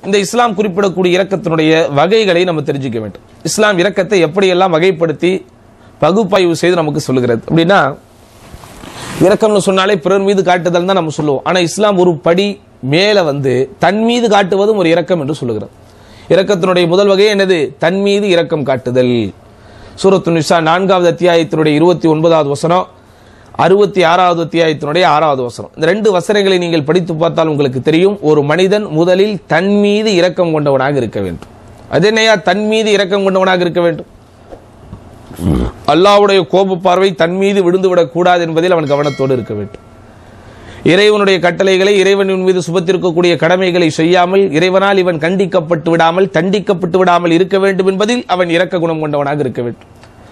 இந்த இஸ்லாம் குறிப்பிடக்கூடிய இரக்கத்தினுடைய வகைகளை நம்ம தெரிஞ்சுக்க வேண்டும் இஸ்லாம் இரக்கத்தை எப்படியெல்லாம் வகைப்படுத்தி பகுப்பாய்வு செய்து நமக்கு சொல்லுகிறது அப்படின்னா இரக்கம்னு சொன்னாலே பிறர் மீது காட்டுதல் தான் நம்ம சொல்லுவோம் ஆனா இஸ்லாம் ஒரு படி மேல வந்து தன் மீது காட்டுவதும் ஒரு இரக்கம் என்று சொல்லுகிறது இரக்கத்தினுடைய முதல் வகை என்னது தன் மீது இரக்கம் காட்டுதல் சூரத்து நிசா நான்காவது அத்தியாயத்தினுடைய இருபத்தி ஒன்பதாவது வசனம் அறுபத்தி ஆறாவது அத்தியாயத்தினுடைய ஆறாவது வசனம் இந்த ரெண்டு வசனங்களை நீங்கள் படித்து பார்த்தால் உங்களுக்கு தெரியும் ஒரு மனிதன் முதலில் தன் மீது இரக்கம் கொண்டவனாக இருக்க வேண்டும் அது என்னையா தன் மீது இரக்கம் கொண்டவனாக இருக்க வேண்டும் அல்லாஹ்வுடைய கோப பார்வை தன் மீது விழுந்து விடக் கூடாது என்பதில் அவன் கவனத்தோடு இருக்க வேண்டும் இறைவனுடைய கட்டளைகளை இறைவனின் மீது சுபத்திருக்கக்கூடிய கடமைகளை செய்யாமல் இறைவனால் இவன் கண்டிக்கப்பட்டு விடாமல் தண்டிக்கப்பட்டு விடாமல் இருக்க வேண்டும் என்பதில் அவன் இரக்க குணம் கொண்டவனாக இருக்க வேண்டும்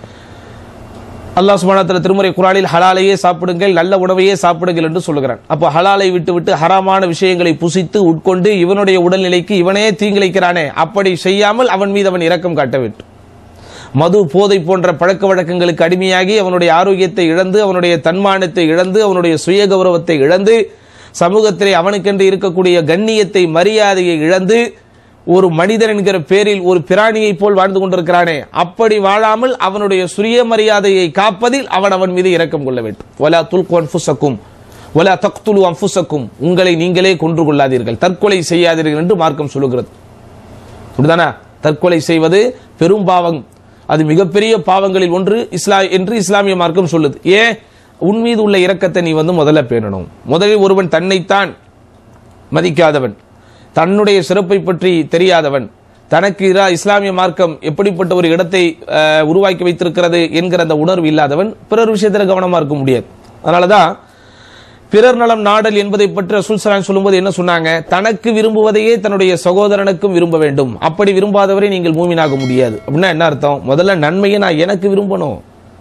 அல்லாஹ் சுபானத்தில் திருமுறை குரானில் ஹலாலையே சாப்பிடுங்கள் நல்ல உணவையே சாப்பிடுங்கள் என்று சொல்லுகிறான் அப்போ ஹலாலை விட்டு விட்டு ஹராமான விஷயங்களை புசித்து உட்கொண்டு இவனுடைய உடல்நிலைக்கு இவனே தீங்கிழைக்கிறானே அப்படி செய்யாமல் அவன் மீது அவன் இரக்கம் காட்ட வேண்டும் மது போதை போன்ற பழக்க வழக்கங்களுக்கு அடிமையாகி அவனுடைய ஆரோக்கியத்தை இழந்து அவனுடைய தன்மானத்தை இழந்து அவனுடைய சுய கௌரவத்தை இழந்து சமூகத்திலே அவனுக்கென்று இருக்கக்கூடிய கண்ணியத்தை மரியாதையை இழந்து ஒரு மனிதன் என்கிற பேரில் ஒரு பிராணியை போல் வாழ்ந்து கொண்டிருக்கிறானே அப்படி வாழாமல் அவனுடைய சுய மரியாதையை காப்பதில் அவன் அவன் மீது இரக்கம் கொள்ள வேண்டும் ஒலா துல்கு அன்புசக்கும் ஒலா தக்துலு அன்புசக்கும் உங்களை நீங்களே கொன்று கொள்ளாதீர்கள் தற்கொலை செய்யாதீர்கள் என்று மார்க்கம் சொல்லுகிறது அப்படிதானே தற்கொலை செய்வது பெரும் பாவம் அது மிகப்பெரிய பாவங்களில் ஒன்று இஸ்லா என்று இஸ்லாமிய மார்க்கம் சொல்லுது ஏன் உன் மீது உள்ள இரக்கத்தை நீ வந்து முதல்ல பேணணும் முதலில் ஒருவன் தன்னைத்தான் மதிக்காதவன் தன்னுடைய சிறப்பை பற்றி தெரியாதவன் தனக்கு இரா இஸ்லாமிய மார்க்கம் எப்படிப்பட்ட ஒரு இடத்தை அஹ், உருவாக்கி வைத்திருக்கிறது என்கிற அந்த உணர்வு இல்லாதவன் பிறர் விஷயத்தில் கவனமா இருக்க முடியாது அதனாலதான் பிறர் நலம் நாடல் என்பதை பற்றி ரசூல் சலாம் சொல்லும்போது என்ன சொன்னாங்க தனக்கு விரும்புவதையே தன்னுடைய சகோதரனுக்கும் விரும்ப வேண்டும் அப்படி விரும்பாதவரை நீங்கள் மூமினாக முடியாது அப்படின்னா என்ன அர்த்தம் முதல்ல நன்மையை நான் எனக்கு விரும்பணும்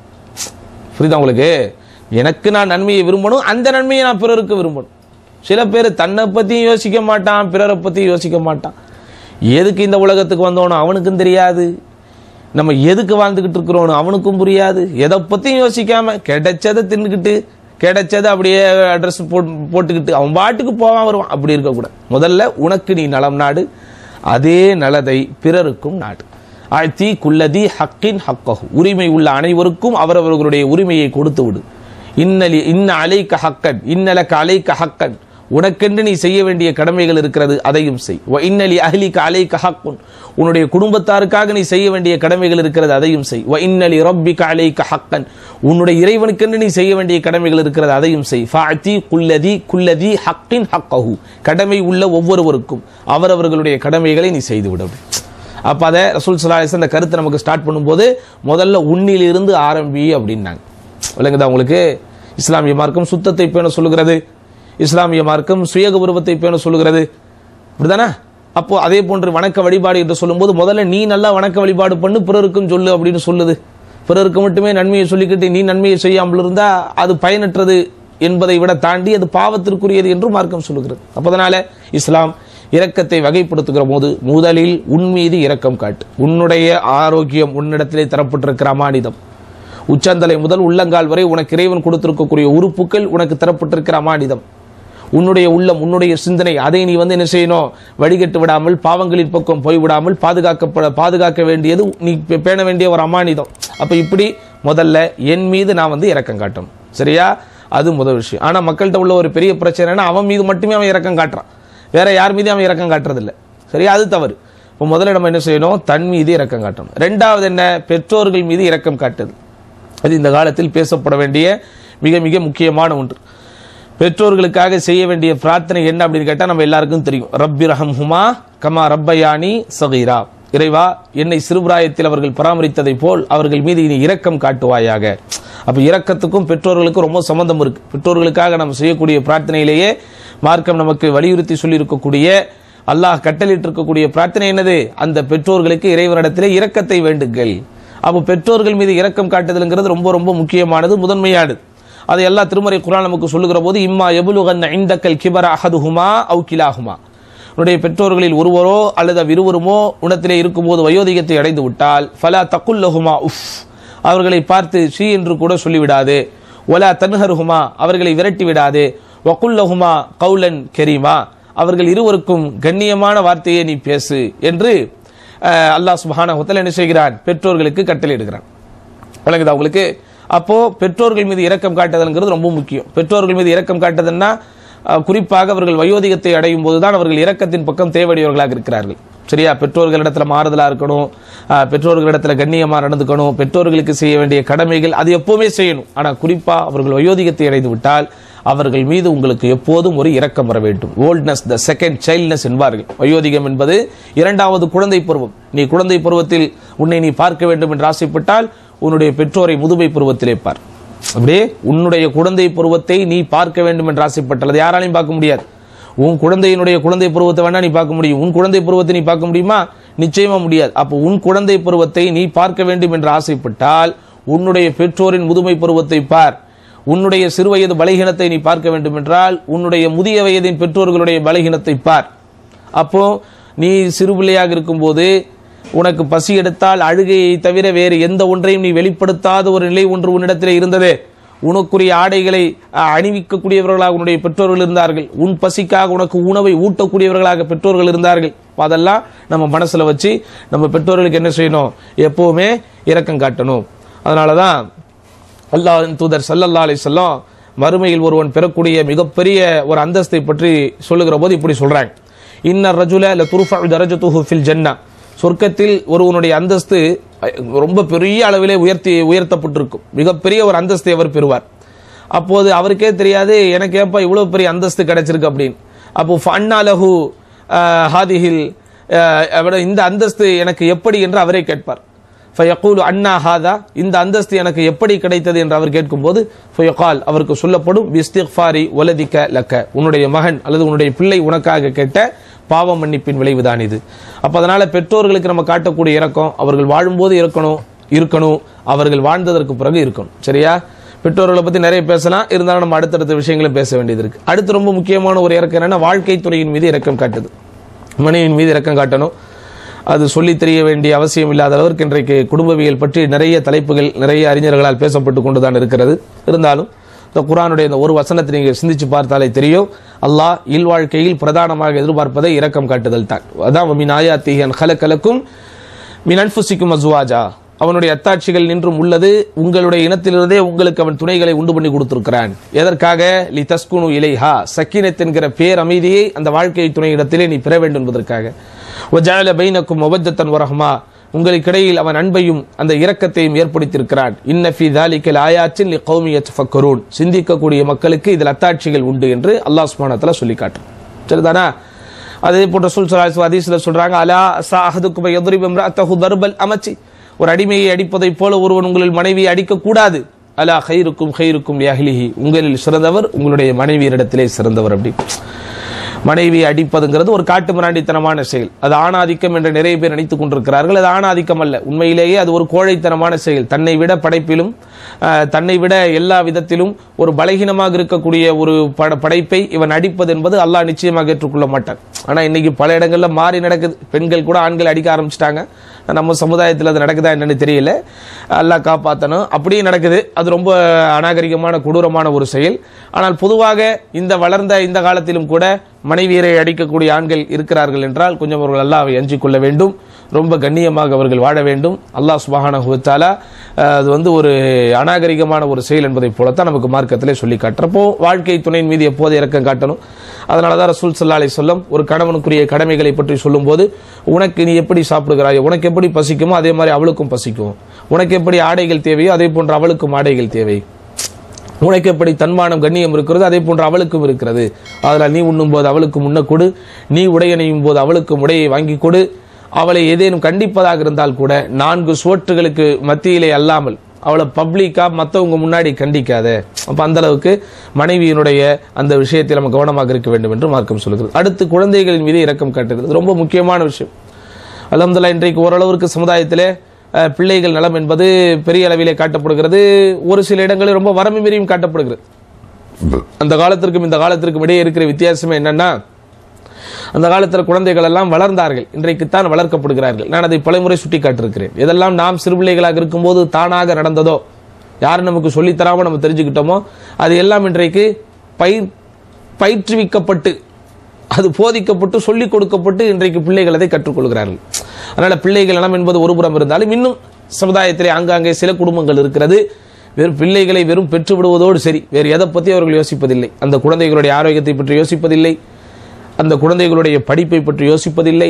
புரியுதா உங்களுக்கு எனக்கு நான் நன்மையை விரும்பணும் அந்த நன்மையை நான் பிறருக்கு விரும்பணும் சில பேர் தன்னை பத்தியும் யோசிக்க மாட்டான் பிறரை பத்தியும் யோசிக்க மாட்டான் எதுக்கு இந்த உலகத்துக்கு வந்தோனோ அவனுக்கும் தெரியாது நம்ம எதுக்கு வாழ்ந்துகிட்டு இருக்கிறோம் அவனுக்கும் புரியாது எதை பத்தியும் யோசிக்காம கிடைச்சதை தின்னுக்கிட்டு கிடைச்சதை அப்படியே அட்ரஸ் போட்டுக்கிட்டு அவன் பாட்டுக்கு போவான் வருவான் அப்படி இருக்கக்கூடாது முதல்ல உனக்கு நீ நலம் நாடு அதே நலதை பிறருக்கும் நாடு ஆழ்த்தி குல்லதி ஹக்கின் ஹக்கஹு உரிமை உள்ள அனைவருக்கும் அவரவர்களுடைய உரிமையை கொடுத்து விடு இன்னலி இன்ன அலைக்க ஹக்கன் இன்னலக்க அலைக்க ஹக்கன் உனக்கென்று நீ செய்ய வேண்டிய கடமைகள் இருக்கிறது அதையும் செய் வ இன்னலி அஹ்லிக்க அலைக்க ஹக்குன் உன்னுடைய குடும்பத்தாருக்காக நீ செய்ய வேண்டிய கடமைகள் இருக்கிறது அதையும் செய் வ இன்னலி ரப்பிக்க அலைக்க ஹக்கன் உன்னுடைய இறைவனுக்கென்று நீ செய்ய வேண்டிய கடமைகள் இருக்கிறது அதையும் செய் ஃபாத்தி குல்லதி குல்லதி ஹக்கின் ஹக்கஹு கடமை உள்ள ஒவ்வொருவருக்கும் அவரவர்களுடைய கடமைகளை நீ செய்து விட அப்ப அதை ரசூல் சலாஹ் அந்த கருத்தை நமக்கு ஸ்டார்ட் பண்ணும்போது முதல்ல உன்னிலிருந்து ஆரம்பி அப்படின்னாங்க விளங்குதா உங்களுக்கு இஸ்லாமிய மார்க்கம் சுத்தத்தை பேண சொல்லுகிறது இஸ்லாமிய மார்க்கம் சுய கௌரவத்தை பேண சொல்லுகிறது அப்படிதானே அப்போ அதே போன்று வணக்க வழிபாடு என்று சொல்லும்போது முதல்ல நீ நல்லா வணக்க வழிபாடு பண்ணு பிறருக்கும் சொல்லு அப்படின்னு சொல்லுது பிறருக்கு மட்டுமே நன்மையை சொல்லிக்கிட்டு நீ நன்மையை செய்யாமல் இருந்தா அது பயனற்றது என்பதை விட தாண்டி அது பாவத்திற்குரியது என்று மார்க்கம் சொல்லுகிறது அப்பதனால இஸ்லாம் இரக்கத்தை வகைப்படுத்துகிற போது முதலில் உன் மீது இரக்கம் காட்டு உன்னுடைய ஆரோக்கியம் உன்னிடத்திலே தரப்பட்டிருக்கிற அமானிதம் உச்சந்தலை முதல் உள்ளங்கால் வரை உனக்கு இறைவன் கொடுத்திருக்கக்கூடிய உறுப்புகள் உனக்கு தரப்பட்டிருக்கிற அமானிதம் உன்னுடைய உள்ளம் உன்னுடைய சிந்தனை அதை நீ வந்து என்ன செய்யணும் வடிகட்டு விடாமல் பாவங்களின் பக்கம் போய்விடாமல் பாதுகாக்கப்பட பாதுகாக்க வேண்டியது நீ பே- பேண வேண்டிய ஒரு அமானிதம் அப்ப இப்படி முதல்ல என் மீது நான் வந்து இரக்கம் காட்டணும் சரியா அது முதல் விஷயம் ஆனா மக்கள்கிட்ட உள்ள ஒரு பெரிய பிரச்சனைனா அவன் மீது மட்டுமே அவன் இரக்கம் காட்டுறான் வேற யார் மீது அவன் இரக்கம் காட்டுறதில்ல சரியா அது தவறு இப்போ முதல்ல நம்ம என்ன செய்யணும் தன் மீது இரக்கம் காட்டணும் ரெண்டாவது என்ன பெற்றோர்கள் மீது இரக்கம் காட்டுது அது இந்த காலத்தில் பேசப்பட வேண்டிய மிக மிக முக்கியமான ஒன்று பெற்றோர்களுக்காக செய்ய வேண்டிய பிரார்த்தனை என்ன அப்படின்னு கேட்டா நம்ம எல்லாருக்கும் தெரியும் ரப்பி ரஹம் ஹுமா கமா ரப்பயானி சகீரா இறைவா என்னை சிறுபிராயத்தில் அவர்கள் பராமரித்ததை போல் அவர்கள் மீது இனி இரக்கம் காட்டுவாயாக அப்ப இரக்கத்துக்கும் பெற்றோர்களுக்கும் ரொம்ப சம்பந்தம் இருக்கு பெற்றோர்களுக்காக நம்ம செய்யக்கூடிய பிரார்த்தனையிலேயே மார்க்கம் நமக்கு வலியுறுத்தி சொல்லி இருக்கக்கூடிய அல்லாஹ் கட்டளிட்டு இருக்கக்கூடிய பிரார்த்தனை என்னது அந்த பெற்றோர்களுக்கு இறைவனிடத்திலே இரக்கத்தை வேண்டுங்கள் அப்போ பெற்றோர்கள் மீது இரக்கம் காட்டுதல்ங்கிறது ரொம்ப ரொம்ப முக்கியமானது முதன்மையானது அதை எல்லா திருமறை குரான் நமக்கு சொல்லுகிற போது இம்மா எபுலுகன் இந்தக்கல் கிபர அஹதுஹுமா அவு கிலாஹுமா உன்னுடைய பெற்றோர்களில் ஒருவரோ அல்லது அவ்விருவருமோ உனத்திலே இருக்கும்போது வயோதிகத்தை அடைந்து விட்டால் ஃபலா தக்குல்லஹுமா உஃப் அவர்களை பார்த்து ஷீ என்று கூட சொல்லிவிடாது ஒலா தன்ஹருஹுமா அவர்களை விரட்டி விடாது வக்குல்லஹுமா கவுலன் கெரீமா அவர்கள் இருவருக்கும் கண்ணியமான வார்த்தையை நீ பேசு என்று அஹ், அல்லாஹ் சுப்ஹானஹு வ தஆலா என்ன செய்கிறான் பெற்றோர்களுக்கு கட்டளையிடுகிறான் விளங்குதா உங்களுக்கு அப்போ பெற்றோர்கள் மீது இரக்கம் காட்டுதல்ங்கிறது ரொம்ப முக்கியம் பெற்றோர்கள் மீது இரக்கம் காட்டுதல்னா அஹ், குறிப்பாக அவர்கள் வயோதிகத்தை அடையும் போதுதான் அவர்கள் இரக்கத்தின் பக்கம் தேவையுடையவர்களாக இருக்கிறார்கள் சரியா பெற்றோர்களிடத்துல மாறுதலா இருக்கணும் அஹ், பெற்றோர்களிடத்துல கண்ணியமா நடந்துக்கணும் பெற்றோர்களுக்கு செய்ய வேண்டிய கடமைகள் அது எப்பவுமே செய்யணும் ஆனா குறிப்பா அவர்கள் வயோதிகத்தை அடைந்து விட்டால் அவர்கள் மீது உங்களுக்கு எப்போதும் ஒரு இரக்கம் வர வேண்டும் ஓல்ட்னஸ் த செகண்ட் சைல்ட்னஸ் என்பார்கள் வயோதிகம் என்பது இரண்டாவது குழந்தை பருவம் நீ குழந்தை பருவத்தில் உன்னை நீ பார்க்க வேண்டும் என்று ஆசைப்பட்டால் உன்னுடைய பெற்றோரை முதுமை பருவத்திலே பார் அப்படியே உன்னுடைய குழந்தை பருவத்தை நீ பார்க்க வேண்டும் என்று ஆசைப்பட்டால் அதை யாராலையும் பார்க்க முடியாது உன் குழந்தையினுடைய குழந்தை பருவத்தை வேணா நீ பார்க்க முடியும் உன் குழந்தை பருவத்தை நீ பார்க்க முடியுமா நிச்சயமா முடியாது அப்போ உன் குழந்தை பருவத்தை நீ பார்க்க வேண்டும் என்று ஆசைப்பட்டால் உன்னுடைய பெற்றோரின் முதுமை பருவத்தை பார் உன்னுடைய சிறுவயது பலகீனத்தை நீ பார்க்க வேண்டும் என்றால் உன்னுடைய முதிய வயதின் பெற்றோர்களுடைய பலகீனத்தை பார் அப்போ நீ சிறு பிள்ளையாக இருக்கும்போது உனக்கு பசி எடுத்தால் அழுகையை தவிர வேறு எந்த ஒன்றையும் நீ வெளிப்படுத்தாத ஒரு நிலை ஒன்று உன்னிடத்திலே இருந்தது உனக்குரிய ஆடைகளை அஹ், அணிவிக்கக்கூடியவர்களாக உன்னுடைய பெற்றோர்கள் இருந்தார்கள் உன் பசிக்காக உனக்கு உணவை ஊட்டக்கூடியவர்களாக பெற்றோர்கள் இருந்தார்கள் அப்ப அதெல்லாம் நம்ம மனசுல வச்சு நம்ம பெற்றோர்களுக்கு என்ன செய்யணும் எப்பவுமே இரக்கம் காட்டணும் அதனாலதான் அல்லாஹ்வின் தூதர் ஸல்லல்லாஹு அலைஹி வஸல்லம் மறுமையில் ஒருவன் பெறக்கூடிய மிகப்பெரிய ஒரு அந்தஸ்தை பற்றி சொல்லுகிற போது இப்படி சொல்றாங்க இன்ன ரஜுல ல துர்ஃபஉ தரஜத்துஹு ஃபில் ஜன்னா சொர்க்கத்தில் ஒருவனுடைய அந்தஸ்து அஹ், ரொம்ப பெரிய அளவிலே உயர்த்தி உயர்த்தப்பட்டிருக்கும் மிகப்பெரிய ஒரு அந்தஸ்தை அவர் பெறுவார் அப்போது அவருக்கே தெரியாது எனக்கு ஏப்பா இவ்வளவு பெரிய அந்தஸ்து கிடைச்சிருக்கு அப்படின்னு அப்போ ஃபன்னா லஹு அஹ், ஹாதிஹில் அஹ், அவட இந்த அந்தஸ்து எனக்கு எப்படி என்று அவரே கேட்பார் ஃபயகூலு அண்ணா ஹாதா இந்த அந்தஸ்து எனக்கு எப்படி கிடைத்தது என்று அவர் கேட்கும்போது ஃபயகால் அவருக்கு சொல்லப்படும் பிஸ்திஃபாரி ஒலதிக்க லக்க உன்னுடைய மகன் அல்லது உன்னுடைய பிள்ளை உனக்காக கேட்ட பாவ மன்னிப்பின் விளைவுதான் இது அப்ப அதனால பெற்றோர்களுக்கு நம்ம காட்டக்கூடிய இரக்கம் அவர்கள் வாழும்போது இருக்கணும் இருக்கணும் அவர்கள் வாழ்ந்ததற்கு பிறகு இருக்கணும் சரியா பெற்றோர்களை பத்தி நிறைய பேசலாம் இருந்தாலும் நம்ம அடுத்தடுத்த விஷயங்களும் பேச வேண்டியது இருக்கு அடுத்து ரொம்ப முக்கியமான ஒரு இறக்கம் என்னன்னா வாழ்க்கை துறையின் மீது இரக்கம் காட்டுது மனைவியின் மீது இரக்கம் காட்டணும் அது சொல்லித் தெரிய வேண்டிய அவசியம் இல்லாத அளவிற்கு இன்றைக்கு குடும்பவியல் பற்றி நிறைய தலைப்புகள் நிறைய அறிஞர்களால் பேசப்பட்டு கொண்டுதான் இருக்கிறது இருந்தாலும் இந்த குரானுடைய இந்த ஒரு வசனத்தை நீங்க சிந்திச்சு பார்த்தாலே தெரியும் அல்லாஹ் இல்வாழ்க்கையில் பிரதானமாக எதிர்பார்ப்பதை இரக்கம் காட்டுதல் தான் அதான் மின் ஆயாத்திகன் கலக்கலக்கும் மின் அன்புசிக்கும் அசுவாஜா அவனுடைய அத்தாட்சிகள் நின்றும் உள்ளது உங்களுடைய இனத்திலிருந்தே உங்களுக்கு அவன் துணைகளை உண்டு பண்ணி கொடுத்திருக்கிறான் எதற்காக லி தஸ்குனு இலைஹா சக்கினத் என்கிற பேர் அமைதியை அந்த வாழ்க்கை துணையிடத்திலே நீ பெற வேண்டும் என்பதற்காக வஜால பைனக்கும் மொபத்தன் வரஹ்மா உங்களுக்கிடையில் அவன் அன்பையும் அந்த இரக்கத்தையும் ஏற்படுத்தியிருக்கிறான் இன்னஃபி தாலிக்கல் ஆயாச்சின் லி கௌமி யத்ஃபக்கரூன் சிந்திக்கக்கூடிய மக்களுக்கு இதில் அத்தாட்சிகள் உண்டு என்று அல்லாஹ் சுப்ஹானஹு சொல்லி காட்டுறான் சரிதானா அதே போன்ற சொல் ஹதீஸ்ல சொல்றாங்க அலா சாஹதுக்கு எதிரிபம் இம்ராத்தஹு தர்பல் அமைச்சி ஒரு அடிமையை அடிப்பதைப் போல ஒருவன் உங்களில் மனைவியை அடிக்கக்கூடாது அலா ஹைருக்கும் ஹைருக்கும் யஹ்லிஹி உங்களில் சிறந்தவர் உங்களுடைய மனைவியரிடத்திலே சிறந்தவர் அப்படி மனைவியை அடிப்பதுங்கிறது ஒரு காட்டு மிராண்டித்தனமான செயல் அது ஆணாதிக்கம் என்று நிறைய பேர் நினைத்துக் கொண்டிருக்கிறார்கள் அது ஆணாதிக்கம் அல்ல உண்மையிலேயே அது ஒரு கோழைத்தனமான செயல் தன்னை விட படைப்பிலும் அஹ், தன்னை விட எல்லா விதத்திலும் ஒரு பலகீனமாக இருக்கக்கூடிய ஒரு பட- படைப்பை இவன் அடிப்பது என்பது அல்லாஹ் நிச்சயமாக ஏற்றுக்கொள்ள மாட்டான் ஆனா இன்னைக்கு பல இடங்கள்ல மாறி நடக்குது பெண்கள் கூட ஆண்கள் அடிக்க ஆரம்பிச்சிட்டாங்க நம்ம சமுதாயத்தில் அது நடக்குதா என்னன்னு தெரியல அல்லாஹ் காப்பாத்தணும் அப்படியே நடக்குது அது ரொம்ப அநாகரிகமான கொடூரமான ஒரு செயல் ஆனால் பொதுவாக இந்த வளர்ந்த இந்த காலத்திலும் கூட மனைவியரை அடிக்கக்கூடிய ஆண்கள் இருக்கிறார்கள் என்றால் கொஞ்சம் அவர்கள் அல்லாவை அஞ்சிக் கொள்ள வேண்டும் ரொம்ப கண்ணியமாக அவர்கள் வாழ வேண்டும் அல்லாஹ் சுபஹானஹு வ தஆலா அஹ், அது வந்து ஒரு அநாகரிகமான ஒரு செயல் என்பதை போலத்தான் நமக்கு மார்க்கத்திலே சொல்லி காட்டுறப்போ வாழ்க்கை துணையின் மீது எப்போது இறக்கம் காட்டணும் அதனால தான் ரசூல் சல்லா அலி சொல்லம் ஒரு கணவனுக்குரிய கடமைகளை பற்றி சொல்லும்போது உனக்கு நீ எப்படி சாப்பிடுகிறாயோ உனக்கு எப்படி பசிக்குமோ அதே மாதிரி அவளுக்கும் பசிக்கும் உனக்கு எப்படி ஆடைகள் தேவையோ அதே போன்று அவளுக்கும் ஆடைகள் தேவை உனக்கு எப்படி தன்மானம் கண்ணியம் இருக்கிறது அதே போன்று அவளுக்கும் இருக்கிறது அதனால் நீ உண்ணும் போது அவளுக்கு முன்ன கொடு நீ உடையணையும் போது அவளுக்கும் உடையை வாங்கி கொடு அவளை ஏதேனும் கண்டிப்பதாக இருந்தால் கூட நான்கு சுவற்றுகளுக்கு மத்தியிலே அல்லாமல் அவளை பப்ளிக்கா மத்தவங்க முன்னாடி கண்டிக்காத அப்ப அந்த அளவுக்கு மனைவியினுடைய அந்த விஷயத்தில் நம்ம கவனமாக இருக்க வேண்டும் என்று மார்க்கம் சொல்லுகிறது அடுத்து குழந்தைகளின் மீது இரக்கம் காட்டுகிறது ரொம்ப முக்கியமான விஷயம் அலமதுல்லா இன்றைக்கு ஓரளவிற்கு சமுதாயத்திலே அஹ், பிள்ளைகள் நலம் என்பது பெரிய அளவிலே காட்டப்படுகிறது ஒரு சில இடங்களில் ரொம்ப வரம்பு மீறியும் காட்டப்படுகிறது அந்த காலத்திற்கும் இந்த காலத்திற்கும் இடையே இருக்கிற வித்தியாசமே என்னன்னா அந்த காலத்தில் குழந்தைகள் எல்லாம் வளர்ந்தார்கள் இன்றைக்குத்தான் வளர்க்கப்படுகிறார்கள் நான் அதை பலமுறை சுட்டி காட்டிருக்கிறேன் எதெல்லாம் நாம் சிறுபிள்ளைகளாக இருக்கும்போது தானாக நடந்ததோ யார் நமக்கு சொல்லித்தராம நம்ம தெரிஞ்சுக்கிட்டோமோ அது எல்லாம் இன்றைக்கு பயிர் பயிற்றுவிக்கப்பட்டு அது போதிக்கப்பட்டு சொல்லிக் கொடுக்கப்பட்டு இன்றைக்கு பிள்ளைகள் அதை கற்றுக்கொள்கிறார்கள் அதனால பிள்ளைகள் நலம் என்பது ஒருபுறம் இருந்தாலும் இன்னும் சமுதாயத்திலே ஆங்காங்கே சில குடும்பங்கள் இருக்கிறது வெறும் பிள்ளைகளை வெறும் பெற்று விடுவதோடு சரி வேறு எதை பற்றி அவர்கள் யோசிப்பதில்லை அந்த குழந்தைகளுடைய ஆரோக்கியத்தை பற்றி யோசிப்பதில்லை அந்த குழந்தைகளுடைய படிப்பை பற்றி யோசிப்பதில்லை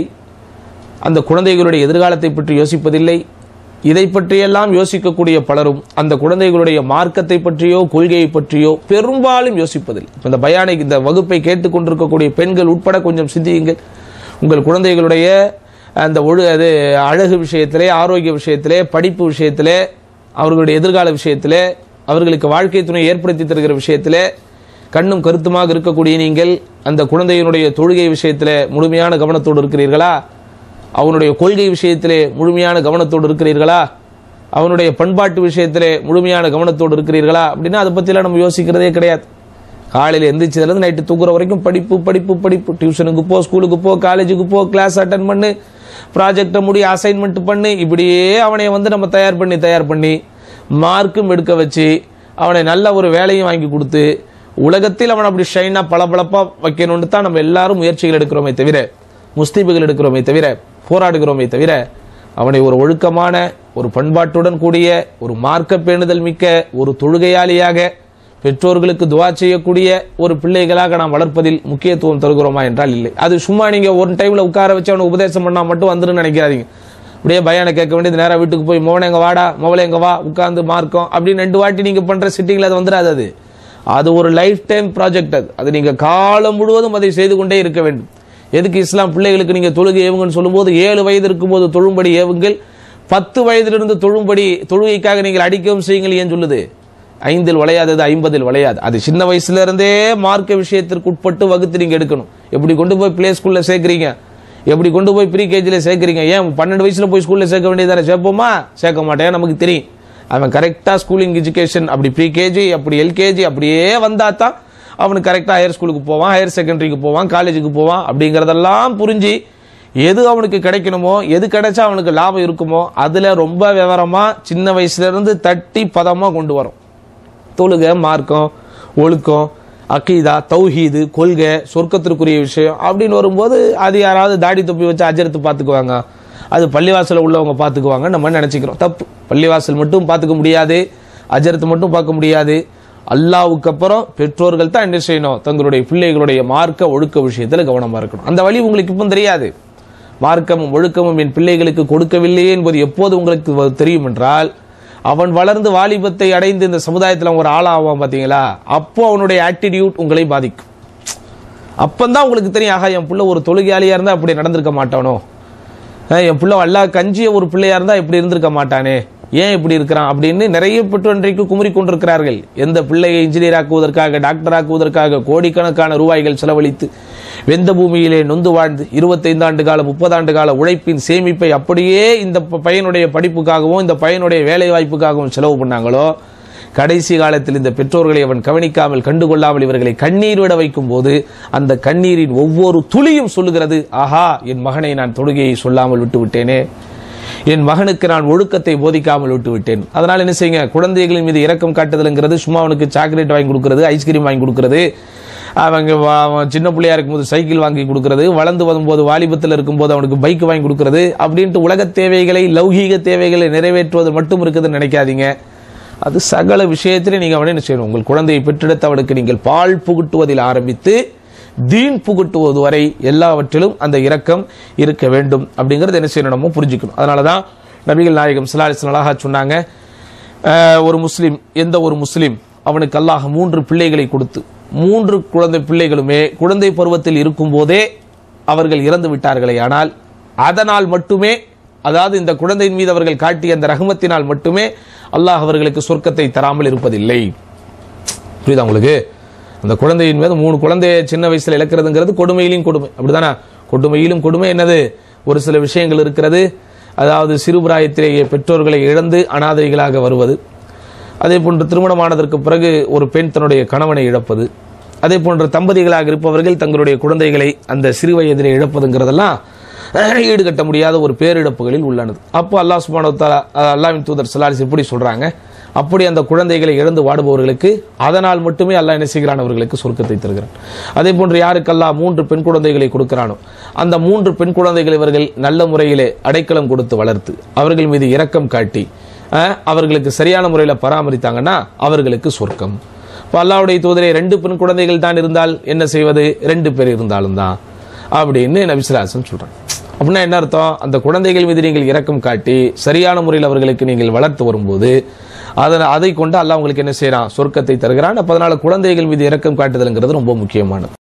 அந்த குழந்தைகளுடைய எதிர்காலத்தை பற்றி யோசிப்பதில்லை இதை பற்றியெல்லாம் யோசிக்கக்கூடிய பலரும் அந்த குழந்தைகளுடைய மார்க்கத்தை பற்றியோ கொள்கையை பற்றியோ பெரும்பாலும் யோசிப்பதில்லை இப்ப இந்த பயானை இந்த வகுப்பை கேட்டுக்கொண்டிருக்கக்கூடிய பெண்கள் உட்பட கொஞ்சம் சிந்தியுங்கள் உங்கள் குழந்தைகளுடைய அந்த ஒழு அது அழகு விஷயத்திலே ஆரோக்கிய விஷயத்திலே படிப்பு விஷயத்திலே அவர்களுடைய எதிர்கால விஷயத்திலே அவர்களுக்கு வாழ்க்கை துணை ஏற்படுத்தி தருகிற விஷயத்திலே கண்ணும் கருத்துமாக இருக்கக்கூடிய நீங்கள் அந்த குழந்தையினுடைய தொழுகை விஷயத்திலே முழுமையான கவனத்தோடு இருக்கிறீர்களா அவனுடைய கொள்கை விஷயத்திலே முழுமையான கவனத்தோடு இருக்கிறீர்களா அவனுடைய பண்பாட்டு விஷயத்திலே முழுமையான கவனத்தோடு இருக்கிறீர்களா அப்படின்னா அதை பற்றிலாம் நம்ம யோசிக்கிறதே கிடையாது காலையில் எந்திரிச்சதுலேருந்து நைட்டு தூங்குற வரைக்கும் படிப்பு படிப்பு படிப்பு டியூஷனுக்கு போ ஸ்கூலுக்கு போ காலேஜுக்கு போ கிளாஸ் அட்டன் பண்ணு ப்ராஜெக்டை முடி அசைன்மெண்ட் பண்ணு இப்படியே அவனை வந்து நம்ம தயார் பண்ணி தயார் பண்ணி மார்க்கும் எடுக்க வச்சு அவனை நல்ல ஒரு வேலையும் வாங்கி கொடுத்து உலகத்தில் அவன் அப்படி ஷைனாக பளபளப்பாக வைக்கணும்னு தான் நம்ம எல்லாரும் முயற்சிகள் எடுக்கிறோமே தவிர முஸ்தீபுகள் எடுக்கிறோமே தவிர போராடுகிறோமே தவிர அவனை ஒரு ஒழுக்கமான ஒரு பண்பாட்டுடன் கூடிய ஒரு மார்க்க பேணுதல் மிக்க ஒரு தொழுகையாளியாக பெற்றோர்களுக்கு துவா செய்யக்கூடிய ஒரு பிள்ளைகளாக நாம் வளர்ப்பதில் முக்கியத்துவம் தருகிறோமா என்றால் இல்லை அது சும்மா நீங்க ஒரு டைம்ல உட்கார வச்சு அவனை உபதேசம் பண்ணா மட்டும் வந்துருன்னு நினைக்காதீங்க அப்படியே பயானை கேட்க வேண்டியது நேரா வீட்டுக்கு போய் மோவன எங்க வாடா மொபைல் எங்க வா உட்கார்ந்து மார்க்கம் அப்படின்னு ரெண்டு வாட்டி நீங்க பண்ற சிட்டிங்ல அது வந்துடாது அது அது ஒரு லைஃப் டைம் ப்ராஜெக்ட் அது அது நீங்க காலம் முழுவதும் அதை செய்து கொண்டே இருக்க வேண்டும் எதுக்கு இஸ்லாம் பிள்ளைகளுக்கு நீங்க தொழுகை ஏவுங்கன்னு சொல்லும்போது ஏழு வயது இருக்கும்போது தொழும்படி ஏவுங்கள் பத்து வயதிலிருந்து தொழும்படி தொழுகைக்காக நீங்கள் அடிக்கவும் செய்யுங்கள் ஏன் சொல்லுது ஐந்தில் வளையாதது ஐம்பதில் வளையாது அது சின்ன வயசுல இருந்தே மார்க்க விஷயத்திற்கு உட்பட்டு வகுத்து நீங்க எடுக்கணும் எப்படி கொண்டு போய் பிளே ஸ்கூல்ல சேர்க்கறீங்க எப்படி கொண்டு போய் ப்ரீ கேஜில சேர்க்கறீங்க ஏன் பன்னெண்டு வயசுல போய் ஸ்கூல்ல சேர்க்க வேண்டியதானே சேர்ப்போமா சேர்க்க மாட்டேன் நமக்கு தெரியும் அவன் கரெக்டா ஸ்கூலிங் எஜுகேஷன் அப்படி ப்ரீ கேஜி அப்படி எல்கேஜி அப்படியே வந்தா தான் அவனுக்கு கரெக்டா ஹையர் ஸ்கூலுக்கு போவான் ஹையர் செகண்டரிக்கு போவான் காலேஜுக்கு போவான் அப்படிங்கறதெல்லாம் புரிஞ்சு எது அவனுக்கு கிடைக்கணுமோ எது கிடைச்சா அவனுக்கு லாபம் இருக்குமோ அதுல ரொம்ப விவரமா சின்ன வயசுல இருந்து தட்டி பதமா கொண்டு வரும் தொழுகை மார்க்கம் ஒழுக்கம் அக்கீதா தௌஹீது கொள்கை சொர்க்கத்திற்குரிய விஷயம் அப்படின்னு வரும்போது அது யாராவது தாடி தொப்பி வச்சு அஜரத்து பார்த்துக்குவாங்க அது பள்ளிவாசல உள்ளவங்க பார்த்துக்குவாங்க நம்ம நினைச்சுக்கிறோம் தப்பு பள்ளிவாசல் மட்டும் பார்த்துக்க முடியாது அஜரத்து மட்டும் பார்க்க முடியாது அல்லாவுக்கு அப்புறம் பெற்றோர்கள் தான் என்ன செய்யணும் தங்களுடைய பிள்ளைகளுடைய மார்க்க ஒழுக்க விஷயத்துல கவனமா இருக்கணும் அந்த வழி உங்களுக்கு இப்போ தெரியாது மார்க்கமும் ஒழுக்கமும் என் பிள்ளைகளுக்கு கொடுக்கவில்லையே என்பது எப்போது உங்களுக்கு தெரியும் என்றால் அவன் வளர்ந்து வாலிபத்தை அடைந்து இந்த சமுதாயத்தில் அவன் ஒரு ஆளாவான் பாத்தீங்களா அப்போ அவனுடைய ஆட்டிடியூட் உங்களை பாதிக்கும் அப்பந்தான் உங்களுக்கு தெரியும் ஆகா என் புள்ள ஒரு தொழுகையாளியா இருந்தா அப்படி நடந்திருக்க மாட்டானோ அஹ் என் புள்ள அல்லா கஞ்சிய ஒரு பிள்ளையா இருந்தா இப்படி இருந்திருக்க மாட்டானே ஏன் இப்படி இருக்கிறான் அப்படின்னு நிறைய பெற்றோர் இன்றைக்கு குமுறி கொண்டிருக்கிறார்கள் எந்த பிள்ளையை இன்ஜினியர் ஆக்குவதற்காக டாக்டர் ஆக்குவதற்காக கோடிக்கணக்கான ரூபாய்கள் செலவழித்து வெந்த பூமியிலே நொந்து வாழ்ந்து இருபத்தைந்து ஆண்டு கால முப்பது ஆண்டு கால உழைப்பின் சேமிப்பை அப்படியே இந்த ப- பையனுடைய படிப்புக்காகவும் இந்த பையனுடைய வேலை வாய்ப்புக்காகவும் செலவு பண்ணாங்களோ கடைசி காலத்தில் இந்த பெற்றோர்களை அவன் கவனிக்காமல் கண்டுகொள்ளாமல் இவர்களை கண்ணீர் விட வைக்கும் போது அந்த கண்ணீரின் ஒவ்வொரு துளியும் சொல்லுகிறது ஆஹா என் மகனை நான் தொழுகையை சொல்லாமல் விட்டு விட்டேனே என் மகனுக்கு நான் ஒழுக்கத்தை போதிக்காமல் விட்டு விட்டேன் அதனால என்ன செய்யுங்க குழந்தைகளின் மீது இரக்கம் காட்டுதல்ங்கிறது சும்மா அவனுக்கு சாக்லேட் வாங்கி கொடுக்கிறது ஐஸ்கிரீம் வாங்கி கொடுக்கிறது அவங்க வா- அவன் சின்ன பிள்ளையா இருக்கும்போது சைக்கிள் வாங்கி கொடுக்கிறது வளர்ந்து வரும்போது வாலிபத்தில் இருக்கும்போது அவனுக்கு பைக் வாங்கி கொடுக்கிறது அப்படின்ட்டு உலக தேவைகளை லௌகீக தேவைகளை நிறைவேற்றுவது மட்டும் இருக்குதுன்னு நினைக்காதீங்க அது சகல விஷயத்திலே நீங்க அவனை என்ன செய்யணும் உங்கள் குழந்தையை பெற்றெடுத்து அவனுக்கு நீங்கள் பால் புகுட்டுவதில் ஆரம்பித்து தீன் புகுட்டுவது வரை எல்லாவற்றிலும் அந்த இரக்கம் இருக்க வேண்டும் அப்படிங்கறது என்ன செய்யணும் நம்ம புரிஞ்சுக்கணும் அதனாலதான் நபிகள் நாயகம் சிலாலிஸ் அழகா சொன்னாங்க அஹ், ஒரு முஸ்லிம் எந்த ஒரு முஸ்லிம் அவனுக்கு அல்லாஹ் மூன்று பிள்ளைகளை கொடுத்து மூன்று குழந்தை பிள்ளைகளுமே குழந்தை பருவத்தில் இருக்கும் போதே அவர்கள் இறந்து விட்டார்களே ஆனால் அதனால் மட்டுமே அதாவது இந்த குழந்தையின் மீது அவர்கள் காட்டிய அந்த ரஹமத்தினால் மட்டுமே அல்லாஹ் அவர்களுக்கு சொர்க்கத்தை தராமல் இருப்பதில்லை புரியுதா உங்களுக்கு அந்த குழந்தையின் மீது மூணு குழந்தைய சின்ன வயசுல இழக்கிறதுங்கிறது கொடுமையிலும் கொடுமை அப்படிதானே கொடுமையிலும் கொடுமை என்னது ஒரு சில விஷயங்கள் இருக்கிறது அதாவது சிறுபிராயத்திலேயே பெற்றோர்களை இழந்து அனாதைகளாக வருவது அதே போன்று திருமணமானதற்கு பிறகு ஒரு பெண் தன்னுடைய கணவனை இழப்பது அதே போன்ற தம்பதிகளாக இருப்பவர்கள் தங்களுடைய குழந்தைகளை அந்த சிறு வயதிலே இழப்பதுங்கிறதெல்லாம் அஹ், ஈடுகட்ட முடியாத ஒரு பேரிழப்புகளில் உள்ளனது அப்போ அல்லாஹ் சுப்ஹானஹு வ தஆலா அஹ், அல்லாஹ்வின் தூதர் ஸல்லல்லாஹு அலைஹி எப்படி சொல்றாங்க அப்படி அந்த குழந்தைகளை இழந்து வாடுபவர்களுக்கு அதனால் மட்டுமே அல்லாஹ் என்ன செய்கிறான் அவர்களுக்கு சொர்க்கத்தை தருகிறான் அதே போன்று யாருக்கெல்லாம் மூன்று பெண் குழந்தைகளை கொடுக்கிறானோ அந்த மூன்று பெண் குழந்தைகள் இவர்கள் நல்ல முறையிலே அடைக்கலம் கொடுத்து வளர்த்து அவர்கள் மீது இரக்கம் காட்டி அஹ், அவர்களுக்கு சரியான முறையில் பராமரித்தாங்கன்னா அவர்களுக்கு சொர்க்கம் இப்போ அல்லாவுடைய தூதரை ரெண்டு பெண் குழந்தைகள் தான் இருந்தால் என்ன செய்வது ரெண்டு பேர் இருந்தாலும் தான் அப்படின்னு நபிசுலாசன் சொல்றாங்க அப்படின்னா என்ன அர்த்தம் அந்த குழந்தைகள் மீது நீங்கள் இரக்கம் காட்டி சரியான முறையில் அவர்களுக்கு நீங்கள் வளர்த்து வரும்போது அதனை அதை கொண்டு அல்லாஹ் உங்களுக்கு என்ன செய்யறான் சொர்க்கத்தை தருகிறான் அப்ப அதனால குழந்தைகள் மீது இரக்கம் காட்டுதல்ங்கிறது ரொம்ப முக்கியமானது